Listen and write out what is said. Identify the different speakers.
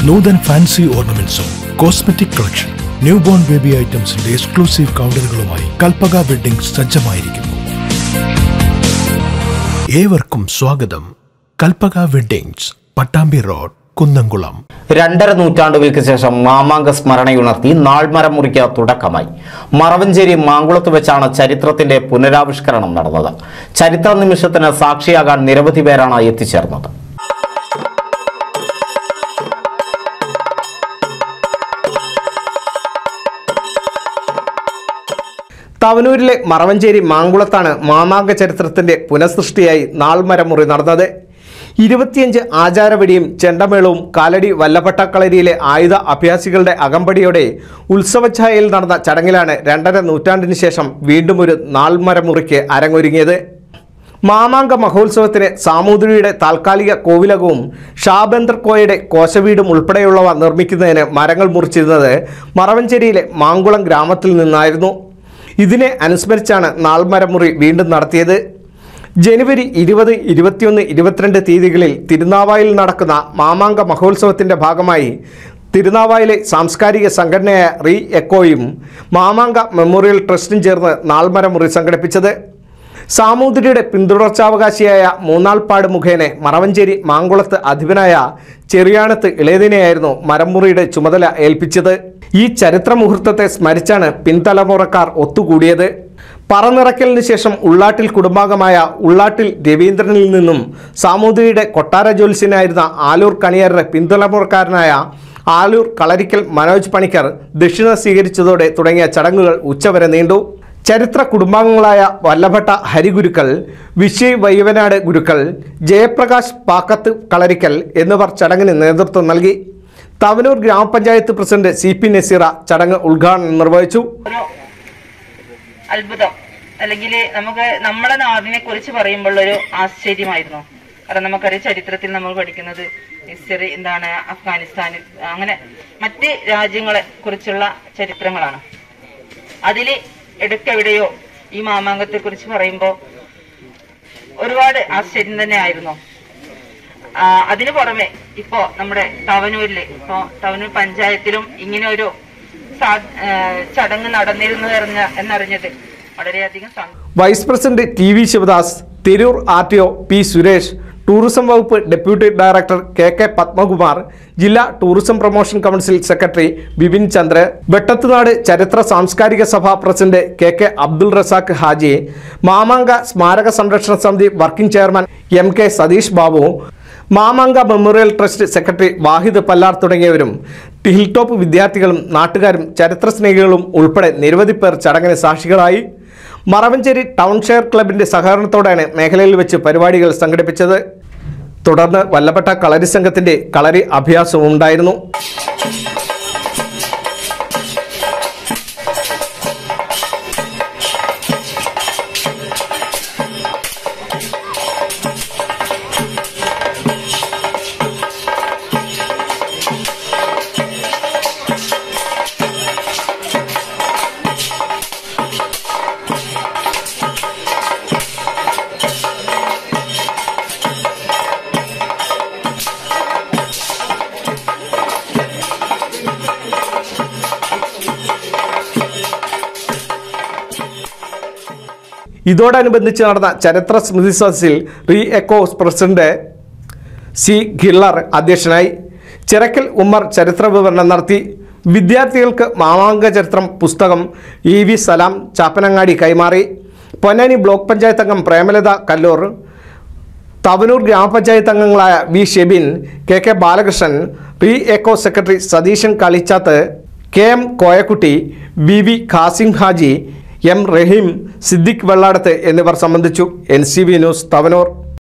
Speaker 1: നൂതൻ fancy ഓർണമെന്റ്സും cosmetic collection new born baby ഐറ്റംസിന്റെ exclusive കൗണ്ടറുകളുമായി കൽപ്പക വെഡിംഗ് സജ്ജമായിരിക്കുന്നു ഏവർക്കും സ്വാഗതം കൽപ്പക വെഡിങ്സ് പട്ടാമ്പി റോഡ് കുന്നംകുളം
Speaker 2: രണ്ടര നൂറ്റാണ്ടുകൾക്ക് ശേഷം മാമാങ്ക സ്മരണയുണർത്തി നാൾമരം മുറിക്ക് തുടക്കമായി മറവഞ്ചേരി മാങ്കുളത്ത് വെച്ചാണ് ചരിത്രത്തിന്റെ പുനരാവിഷ്കരണം നടന്നത് ചരിത്ര നിമിഷത്തിന് സാക്ഷിയാകാൻ നിരവധി പേരാണ് എത്തിച്ചേർന്നത് തവനൂരിലെ മറവഞ്ചേരി മാങ്കുളത്താണ് മാമാങ്ക ചരിത്രത്തിന്റെ പുനഃസൃഷ്ടിയായി നാൾമരമുറി നടന്നത് ഇരുപത്തിയഞ്ച് ആചാരവെടിയും ചെണ്ടമേളവും കാലടി വല്ലഭട്ടക്കളരിയിലെ ആയുധ അഭ്യാസികളുടെ അകമ്പടിയോടെ ഉത്സവഛായയിൽ നടന്ന ചടങ്ങിലാണ് രണ്ടര നൂറ്റാണ്ടിന് ശേഷം വീണ്ടും ഒരു നാൾമരമുറിക്ക് അരങ്ങൊരുങ്ങിയത് മാമാങ്ക മഹോത്സവത്തിന് സാമൂതിരിയുടെ താൽക്കാലിക കോവിലകവും ഷാബന്ദർ കോയയുടെ കോശവീടും ഉൾപ്പെടെയുള്ളവ നിർമ്മിക്കുന്നതിന് മരങ്ങൾ മുറിച്ചിരുന്നത് മറവഞ്ചേരിയിലെ മാങ്കുളം ഗ്രാമത്തിൽ നിന്നായിരുന്നു ഇതിനെ അനുസ്മരിച്ചാണ് നാൾമരമുറി വീണ്ടും നടത്തിയത് ജനുവരി ഇരുപത് ഇരുപത്തിയൊന്ന് ഇരുപത്തിരണ്ട് തീയതികളിൽ തിരുനാവായിൽ നടക്കുന്ന മാമാങ്ക മഹോത്സവത്തിൻ്റെ ഭാഗമായി തിരുനാവായിലെ സാംസ്കാരിക സംഘടനയായ റീ എക്കോയും മാമാങ്ക മെമ്മോറിയൽ ട്രസ്റ്റും ചേർന്ന് നാൾമരമുറി സംഘടിപ്പിച്ചത് സാമൂതിരിയുടെ പിന്തുടർച്ചാവകാശിയായ മൂന്നാൾപ്പാട് മുഖേന മറവഞ്ചേരി മാങ്കുളത്ത് അധിപനായ ചെറിയാണത്ത് ഇളയതിനെയായിരുന്നു മരമുറിയുടെ ചുമതല ഏൽപ്പിച്ചത് ഈ ചരിത്ര മുഹൂർത്തത്തെ സ്മരിച്ചാണ് പിൻതലമുറക്കാർ ഒത്തുകൂടിയത് പറനിറക്കലിന് ശേഷം ഉള്ളാട്ടിൽ കുടുംബാംഗമായ ഉള്ളാട്ടിൽ രവീന്ദ്രനിൽ നിന്നും സാമൂതിരിയുടെ കൊട്ടാര ജ്യോത്സ്യനായിരുന്ന ആലൂർ കണിയാരുടെ പിന്തലമുറക്കാരനായ ആലൂർ കളരിക്കൽ മനോജ് പണിക്കർ ദക്ഷിണ സ്വീകരിച്ചതോടെ തുടങ്ങിയ ചടങ്ങുകൾ ഉച്ചവരെ നീണ്ടു ചരിത്ര കുടുംബാംഗങ്ങളായ വല്ലഭട്ട ഹരിഗുരുക്കൾ വിശ്വ വൈവനാട് ഗുരുക്കൾ ജയപ്രകാശ് പാക്കത്ത് കളരിക്കൽ എന്നിവർ ചടങ്ങിന് നേതൃത്വം നൽകി തവനൂർ ഗ്രാമപഞ്ചായത്ത് പ്രസിഡന്റ് സി പി നസീറ ചടങ്ങ് ഉദ്ഘാടനം നിർവഹിച്ചു
Speaker 3: ഒരു അത്ഭുതം അല്ലെങ്കിൽ നമുക്ക് നമ്മുടെ നാടിനെ കുറിച്ച് പറയുമ്പോൾ ഒരു ആശ്ചര്യമായിരുന്നു കാരണം നമുക്കറിയാം ചരിത്രത്തിൽ നമ്മൾ പഠിക്കുന്നത് ഹിസ്റ്ററി എന്താണ് അഫ്ഗാനിസ്ഥാനിൽ അങ്ങനെ മറ്റ് രാജ്യങ്ങളെ കുറിച്ചുള്ള ചരിത്രങ്ങളാണ് അതിൽ ഇടയ്ക്കെവിടെയോ ഈ മാമാങ്കത്തെ കുറിച്ച് പറയുമ്പോൾ ഒരുപാട് ആശ്ചര്യം തന്നെ ആയിരുന്നു ആ, അതിനു പുറമെ ഇപ്പോ നമ്മുടെ തവനൂരില് ഇപ്പോ തവനൂർ പഞ്ചായത്തിലും ഇങ്ങനെ ഒരു സാ- ആ, ചടങ്ങ് നടന്നിരുന്നു എന്നറിഞ്ഞ എന്നറിഞ്ഞത് വളരെയധികം സന്തോഷം
Speaker 2: vice president T V Sivadas Tirur R T O P Suresh tourism വകുപ്പ് deputy director K K Padmakumar ജില്ലാ tourism promotion council secretary Bipin Chandra Vettathunad ചരിത്ര സാംസ്കാരിക സഭ president K K Abdul Razak Haji Mamanka സ്മാരക സംരക്ഷണ സമിതി working chairman M K Satheesh Babu Mamanka memorial trust secretary Wahid Pallar തുടങ്ങിയവരും ഹിൽ ടോപ്പ് വിദ്യാർത്ഥികളും നാട്ടുകാരും ചരിത്ര സ്നേഹികളും ഉൾപ്പെടെ നിരവധി പേർ ചടങ്ങിന് സാക്ഷികളായി മറവഞ്ചേരി ടൗൺ ഷെയർ ക്ലബിന്റെ സഹകരണത്തോടെയാണ് മേഖലയിൽ വെച്ച് പരിപാടികൾ സംഘടിപ്പിച്ചത് തുടർന്ന് വല്ലപ്പെട്ട കളരി സംഘത്തിന്റെ കളരി അഭ്യാസവും ഉണ്ടായിരുന്നു ഇതോടനുബന്ധിച്ച് നടന്ന ചരിത്ര സ്മൃതി സദസ്സിൽ re echoes president C Khillar അധ്യക്ഷനായി ചിറക്കൽ ഉമ്മർ ചരിത്ര വിവരണം നടത്തി വിദ്യാർത്ഥികൾക്ക് മാമാങ്ക ചരിത്രം പുസ്തകം ഇ വി സലാം ചാപ്പനങ്ങാടി കൈമാറി പൊന്നാനി ബ്ലോക്ക് പഞ്ചായത്ത് അംഗം പ്രേമലത കല്ലൂർ തവനൂർ ഗ്രാമപഞ്ചായത്ത് അംഗങ്ങളായ V Shebin K K Balakrishnan re echo secretary Satheesan Kalichath K M Koyakutty V V Khasim Haji M Raheem Siddique Velladath എന്നിവർ സംബന്ധിച്ചു N C B news Thavanur